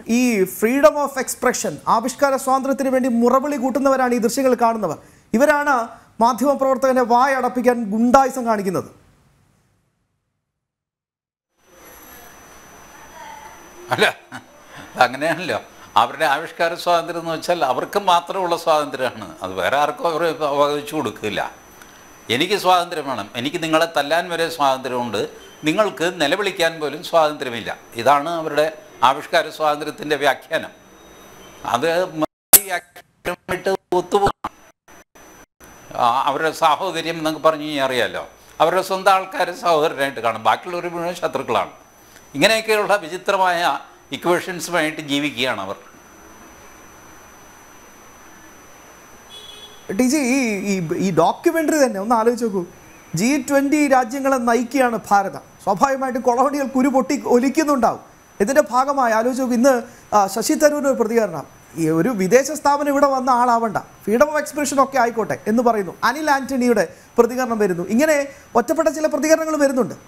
ഈ freedom of expression ആവിഷ്കാര സ്വാതന്ത്ര്യത്തിന് വേണ്ടി മുറവിളി കൂട്ടുന്നവരാണ് ഈ ദൃശ്യങ്ങൾ കാണുന്നവർ ഇവരാണ് മാധ്യമപ്രവർത്തകനെ വായടപ്പിക്കാൻ ഗുണ്ടായുസം കാണിക്കുന്നത് അല്ല അങ്ങനെയാണല്ലോ അവരുടെ ആവിഷ്കാര സ്വാതന്ത്ര്യം എന്ന് വെച്ചാൽ അവർക്ക് മാത്രമുള്ള സ്വാതന്ത്ര്യമാണ് അത് വേറെ ആർക്കും അവർ വകവെച്ചു കൊടുക്കില്ല എനിക്ക് സ്വാതന്ത്ര്യം വേണം എനിക്ക് നിങ്ങളെ തല്ലാൻ വരെ സ്വാതന്ത്ര്യമുണ്ട് നിങ്ങൾക്ക് നിലവിളിക്കാൻ പോലും സ്വാതന്ത്ര്യമില്ല ഇതാണ് അവരുടെ ആവിഷ്കാര സ്വാതന്ത്ര്യത്തിൻ്റെ വ്യാഖ്യാനം അത് ഈ വ്യാഖ്യാനമായിട്ട് ഒത്തുപോകും ആ, അവരുടെ സാഹോദര്യം എന്നൊക്കെ പറഞ്ഞു കഴിഞ്ഞാൽ അറിയാമല്ലോ അവരുടെ സ്വന്തം ആൾക്കാരെ സഹോദരനായിട്ട് കാണും ബാക്കിയുള്ളവർ മുഴുവൻ ശത്രുക്കളാണ് ഇങ്ങനെയൊക്കെയുള്ള വിചിത്രമായ ഇക്വേഷൻസുമായിട്ട് ജീവിക്കുകയാണ് അവർ ടി ജി ഈ ഈ- ഈ ഡോക്യുമെന്ററി തന്നെ ഒന്ന് ആലോചിച്ച് നോക്കൂ ജി ട്വൻ്റി രാജ്യങ്ങളെ നയിക്കുകയാണ് ഭാരതം സ്വാഭാവികമായിട്ടും കൊളോണിയൽ കുരു പൊട്ടി ഒലിക്കുന്നുണ്ടാവും ഇതിൻ്റെ ഭാഗമായി ആലോചിച്ച് നോക്കൂ ഇന്ന് ആ, ശശി തരൂരിന് ഒരു പ്രതികരണം ഈ ഒരു വിദേശ സ്ഥാപനം ഇവിടെ വന്ന ആളാവണ്ട ഫ്രീഡം ഓഫ് എക്സ്പ്രഷൻ ഒക്കെ ആയിക്കോട്ടെ എന്ന് പറയുന്നു അനിൽ ആന്റണിയുടെ പ്രതികരണം വരുന്നു ഇങ്ങനെ ഒറ്റപ്പെട്ട ചില പ്രതികരണങ്ങൾ വരുന്നുണ്ട്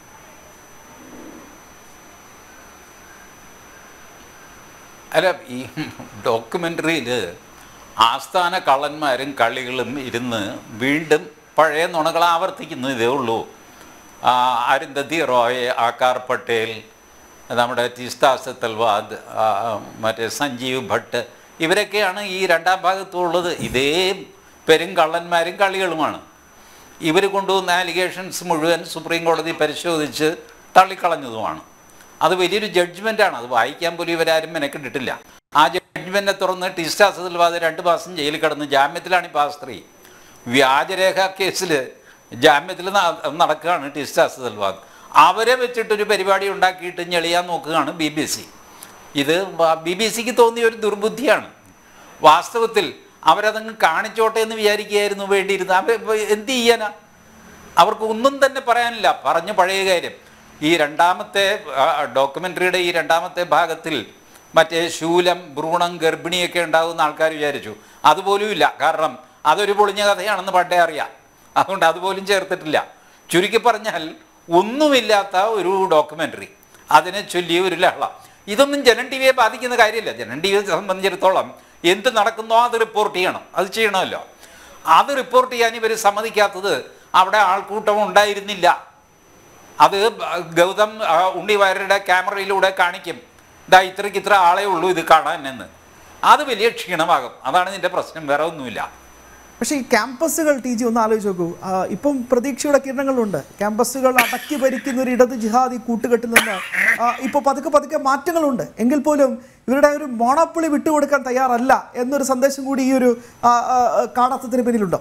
അല്ല ഈ ഡോക്യുമെൻ്ററിയിൽ ആസ്ഥാന കള്ളന്മാരും കള്ളികളും ഇരുന്ന് വീണ്ടും പഴയ നുണകൾ ആവർത്തിക്കുന്നു ഇതേ ഉള്ളൂ ആ, അരുന്ധതി റോയ് ആകാർ പട്ടേൽ നമ്മുടെ തിസ്ത സത്തൽവാദ് ആ, മറ്റേ സഞ്ജീവ് ഭട്ട് ഇവരൊക്കെയാണ് ഈ രണ്ടാം ഭാഗത്തുള്ളത് ഇതേ പെരും കള്ളന്മാരും കളികളുമാണ് ഇവർ കൊണ്ടുവന്ന ആലിഗേഷൻസ് മുഴുവൻ സുപ്രീം കോടതി പരിശോധിച്ച് തള്ളിക്കളഞ്ഞതുമാണ് അത് വലിയൊരു ജഡ്ജ്മെൻ്റാണ് അത് വായിക്കാൻ പോലും ഇവരാരും മെനക്കെട്ടിട്ടില്ല ആ ജഡ്ജ്മെൻറ്റിനെ തുറന്ന് ടിസ്റ്റാ സദൽവാദ് രണ്ട് മാസം ജയിലിൽ കിടന്ന് ജാമ്യത്തിലാണ് ഇപ്പോൾ ആ സ്ത്രീ വ്യാജരേഖ കേസിൽ ജാമ്യത്തിൽ ന- നടക്കുകയാണ് ടിസ്റ്റാ സദൽവാദ് അവരെ വെച്ചിട്ടൊരു പരിപാടി ഉണ്ടാക്കിയിട്ട് ഞെളിയാൻ നോക്കുകയാണ് ബി ബി സി ഇത് ബി ബി സിക്ക് തോന്നിയ ഒരു ദുർബുദ്ധിയാണ് വാസ്തവത്തിൽ അവരതങ്ങ് കാണിച്ചോട്ടെ എന്ന് വിചാരിക്കുകയായിരുന്നു വേണ്ടിയിരുന്നത് അവർ ഇപ്പൊ എന്ത് ചെയ്യാനാ അവർക്ക് ഒന്നും തന്നെ പറയാനില്ല പറഞ്ഞ പഴയ കാര്യം ഈ രണ്ടാമത്തെ ഡോക്യുമെൻ്ററിയുടെ ഈ രണ്ടാമത്തെ ഭാഗത്തിൽ മറ്റേ ശൂലം ഭ്രൂണം ഗർഭിണിയൊക്കെ ഉണ്ടാകുന്ന ആൾക്കാർ വിചാരിച്ചു അതുപോലും ഇല്ല കാരണം അതൊരു പൊളിഞ്ഞ കഥയാണെന്ന് പണ്ടേ അറിയാം അതുകൊണ്ട് അതുപോലും ചേർത്തിട്ടില്ല ചുരുക്കി പറഞ്ഞാൽ ഒന്നുമില്ലാത്ത ഒരു ഡോക്യുമെൻ്ററി അതിനെ ചൊല്ലി ഒരു ലഹള ഇതൊന്നും ജനൻ ടി വിയെ ബാധിക്കുന്ന കാര്യമില്ല ജനൻ ടി വിയെ സംബന്ധിച്ചിടത്തോളം എന്ത് നടക്കുന്നോ അത് റിപ്പോർട്ട് ചെയ്യണം അത് ചെയ്യണമല്ലോ അത് റിപ്പോർട്ട് ചെയ്യാൻ ഇവർ സമ്മതിക്കാത്തത് അവിടെ ആൾക്കൂട്ടം ഉണ്ടായിരുന്നില്ല അത് ഗൗതം ആ, ഉണ്ണിവാര്യരുടെ ക്യാമറയിലൂടെ കാണിക്കും ഇതാ ഇത്രയ്ക്ക് ഇത്ര ആളേ ഉള്ളൂ ഇത് കാണാൻ എന്ന് അത് വലിയ ക്ഷീണമാകും അതാണ് ഇതിൻ്റെ പ്രശ്നം വേറെ ഒന്നുമില്ല പക്ഷേ ഈ ക്യാമ്പസുകൾ ടി ജി ഒന്ന് ആലോചിച്ച് നോക്കൂ ആ, ഇപ്പം പ്രതീക്ഷയുടെ കിരണങ്ങളുണ്ട് ക്യാമ്പസുകൾ അടക്കി ഭരിക്കുന്ന ഒരു ഇടത് ജിഹാദി കൂട്ടുകെട്ടിൽ നിന്ന് ആ, ഇപ്പോൾ പതുക്കെ പതുക്കെ മാറ്റങ്ങളുണ്ട് എങ്കിൽ പോലും ഇവരുടെ ഒരു മോണപ്പൊളി വിട്ടുകൊടുക്കാൻ തയ്യാറല്ല എന്നൊരു സന്ദേശം കൂടി ഈ ഒരു ആ, ആ, ആ, കാടത്തത്തിന് പിന്നിലുണ്ടോ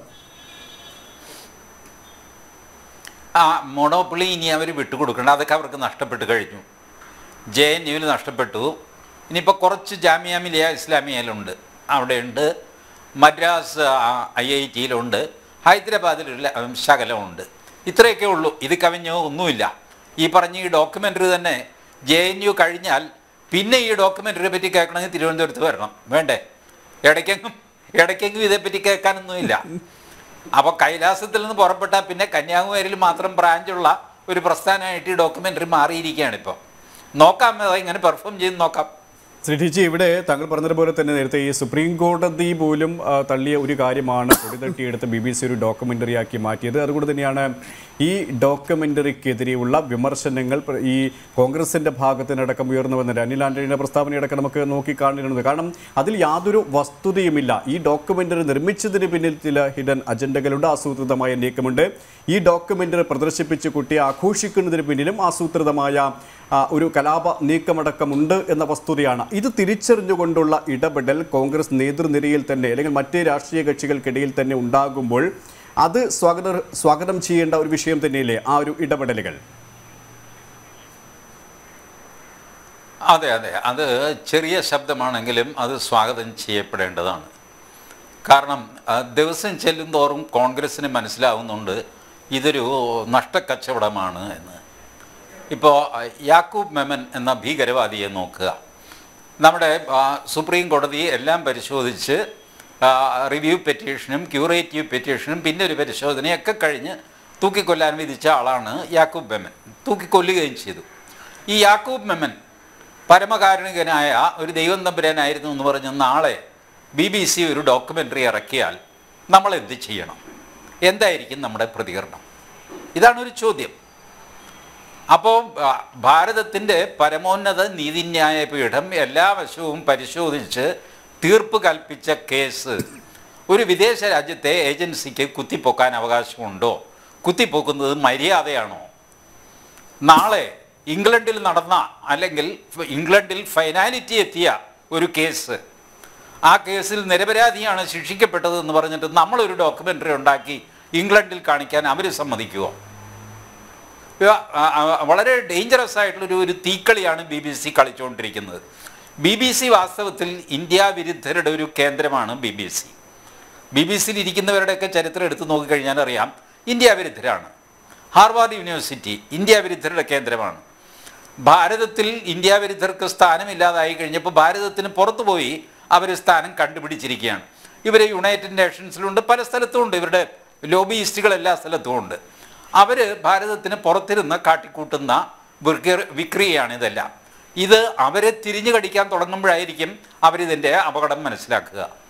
ആ മൊണോപ്പൊളി ഇനി അവർ വിട്ടുകൊടുക്കണം അതൊക്കെ അവർക്ക് നഷ്ടപ്പെട്ട് കഴിഞ്ഞു ജെ എൻ യുവിൽ നഷ്ടപ്പെട്ടു ഇനിയിപ്പോൾ കുറച്ച് ജാമിയ മിലിയ ഇസ്ലാമിയയിലുണ്ട് അവിടെയുണ്ട് മദ്രാസ് ഐ ഐ ടിയിലുണ്ട് ഹൈദരാബാദിലൊരു ല- ശകലമുണ്ട് ഇത്രയൊക്കെ ഉള്ളൂ ഇത് കവിഞ്ഞോ ഒന്നുമില്ല ഈ പറഞ്ഞ ഈ ഡോക്യുമെൻ്ററി തന്നെ ജെ എൻ യു കഴിഞ്ഞാൽ പിന്നെ ഈ ഡോക്യുമെൻ്ററിയെ പറ്റി കേൾക്കണമെങ്കിൽ തിരുവനന്തപുരത്ത് വരണം വേണ്ടേ ഇടയ്ക്കെങ്കിലും ഇടയ്ക്കെങ്കിലും ഇതേപ്പറ്റി കേൾക്കാനൊന്നുമില്ല അപ്പോൾ കൈലാസത്തിൽ നിന്ന് പുറപ്പെട്ടാൽ പിന്നെ കന്യാകുമാരിയിൽ മാത്രം ബ്രാഞ്ചുള്ള ഒരു പ്രസ്ഥാനമായിട്ട് ഈ ഡോക്യുമെൻ്ററി മാറിയിരിക്കുകയാണ് ഇപ്പോൾ നോക്കാം അത് ഇങ്ങനെ പെർഫോം ചെയ്ത് നോക്കാം ശ്രീ ടി ജി ഇവിടെ താങ്കൾ പറഞ്ഞതുപോലെ തന്നെ നേരത്തെ ഈ സുപ്രീം കോടതി പോലും ആ, തള്ളിയ ഒരു കാര്യമാണ് പൊടിതട്ടിയെടുത്ത് ബി ബി സി ഒരു ഡോക്യുമെൻ്ററി ആക്കി മാറ്റിയത് അതുകൊണ്ട് തന്നെയാണ് ഈ ഡോക്യുമെൻ്ററിക്കെതിരെയുള്ള വിമർശനങ്ങൾ പ്ര- ഈ കോൺഗ്രസിൻ്റെ ഭാഗത്തിനടക്കം ഉയർന്നു വന്നത് അനിൽ ആൻ്റണിയുടെ പ്രസ്താവനയടക്കം നമുക്ക് നോക്കിക്കാണുന്നത് കാരണം അതിൽ യാതൊരു വസ്തുതയുമില്ല ഈ ഡോക്യുമെൻ്ററി നിർമ്മിച്ചതിന് പിന്നിൽ ചില ഹിഡൻ അജണ്ടകളുണ്ട് ആസൂത്രിതമായ നീക്കമുണ്ട് ഈ ഡോക്യുമെൻ്ററി പ്രദർശിപ്പിച്ച് കുട്ടിയെ ആഘോഷിക്കുന്നതിന് പിന്നിലും ആസൂത്രിതമായ ആ, ഒരു കലാപ നീക്കമടക്കമുണ്ട് എന്ന വസ്തുതയാണ് ഇത് തിരിച്ചറിഞ്ഞുകൊണ്ടുള്ള ഇടപെടൽ കോൺഗ്രസ് നേതൃനിരയിൽ തന്നെ അല്ലെങ്കിൽ മറ്റ് രാഷ്ട്രീയ കക്ഷികൾക്കിടയിൽ തന്നെ ഉണ്ടാകുമ്പോൾ അത് സ്വാഗത സ്വാഗതം ചെയ്യേണ്ട ഒരു വിഷയം തന്നെയല്ലേ ആ ഒരു ഇടപെടലുകൾ അതെ അതെ അത് ചെറിയ ശബ്ദമാണെങ്കിലും അത് സ്വാഗതം ചെയ്യപ്പെടേണ്ടതാണ് കാരണം ആ, ദിവസം ചെല്ലും തോറും കോൺഗ്രസ്സിന് മനസ്സിലാവുന്നുണ്ട് ഇതൊരു നഷ്ടക്കച്ചവടമാണ് എന്ന് ഇപ്പോൾ യാക്കൂബ് മെമൻ എന്ന ഭീകരവാദിയെ നോക്കുക നമ്മുടെ ആ, സുപ്രീം കോടതി എല്ലാം പരിശോധിച്ച് ആ, റിവ്യൂ പെറ്റീഷനും ക്യൂറേറ്റീവ് പെറ്റീഷനും പിന്നെ ഒരു പരിശോധനയൊക്കെ കഴിഞ്ഞ് തൂക്കിക്കൊല്ലാൻ വിധിച്ച ആളാണ് യാക്കൂബ് മെമൻ തൂക്കിക്കൊല്ലുകയും ചെയ്തു ഈ യാക്കൂബ് മെമൻ പരമകാരുണികനായ ഒരു ദൈവം തമ്പുരാനായിരുന്നു എന്ന് പറഞ്ഞ് നാളെ ബി ബി സി ഒരു ഡോക്യുമെൻ്ററി ഇറക്കിയാൽ നമ്മൾ എന്ത് ചെയ്യണം എന്തായിരിക്കും നമ്മുടെ പ്രതികരണം ഇതാണ് ഒരു ചോദ്യം അപ്പോൾ ഭാരതത്തിൻ്റെ പരമോന്നത നീതിന്യായ പീഠം എല്ലാ വശവും പരിശോധിച്ച് തീർപ്പ് കൽപ്പിച്ച കേസ് ഒരു വിദേശ രാജ്യത്തെ ഏജൻസിക്ക് കുത്തിപ്പൊക്കാൻ അവകാശമുണ്ടോ കുത്തിപ്പൊക്കുന്നത് മര്യാദയാണോ നാളെ ഇംഗ്ലണ്ടിൽ നടന്ന അല്ലെങ്കിൽ ഫ- ഇംഗ്ലണ്ടിൽ ഫൈനാലിറ്റി എത്തിയ ഒരു കേസ് ആ കേസിൽ നിരപരാധിയാണ് ശിക്ഷിക്കപ്പെട്ടത് എന്ന് പറഞ്ഞിട്ട് നമ്മളൊരു ഡോക്യുമെൻ്ററി ഉണ്ടാക്കി ഇംഗ്ലണ്ടിൽ കാണിക്കാൻ അവർ സമ്മതിക്കുമോ ഇവ, ആ, ആ, വളരെ ഡേഞ്ചറസ് ആയിട്ടുള്ളൊരു ഒരു തീക്കളിയാണ് ബി ബി സി കളിച്ചുകൊണ്ടിരിക്കുന്നത് ബി ബി സി വാസ്തവത്തിൽ ഇന്ത്യ വിരുദ്ധരുടെ ഒരു കേന്ദ്രമാണ് B B C B B സിയിൽ ഇരിക്കുന്നവരുടെയൊക്കെ ചരിത്രം എടുത്തു നോക്കിക്കഴിഞ്ഞാൽ അറിയാം ഇന്ത്യ വിരുദ്ധരാണ് ഹാർവാർഡ് യൂണിവേഴ്സിറ്റി ഇന്ത്യ വിരുദ്ധരുടെ കേന്ദ്രമാണ് ഭാരതത്തിൽ ഇന്ത്യ വിരുദ്ധർക്ക് സ്ഥാനമില്ലാതായി കഴിഞ്ഞപ്പോൾ ഭാരതത്തിന് പുറത്തു പോയി അവർ സ്ഥാനം കണ്ടുപിടിച്ചിരിക്കുകയാണ് ഇവർ യുണൈറ്റഡ് നേഷൻസിലുണ്ട് പല സ്ഥലത്തും ഉണ്ട് ഇവരുടെ ലോബിയിസ്റ്റുകൾ എല്ലാ സ്ഥലത്തും ഉണ്ട് അവർ ഭാരതത്തിന് പുറത്തിരുന്ന് കാട്ടിക്കൂട്ടുന്ന വിക്രി- വിക്രിയയാണ് ഇതെല്ലാം ഇത് അവരെ തിരിഞ്ഞു കടിക്കാൻ തുടങ്ങുമ്പോഴായിരിക്കും അവരിതിൻ്റെ അപകടം മനസ്സിലാക്കുക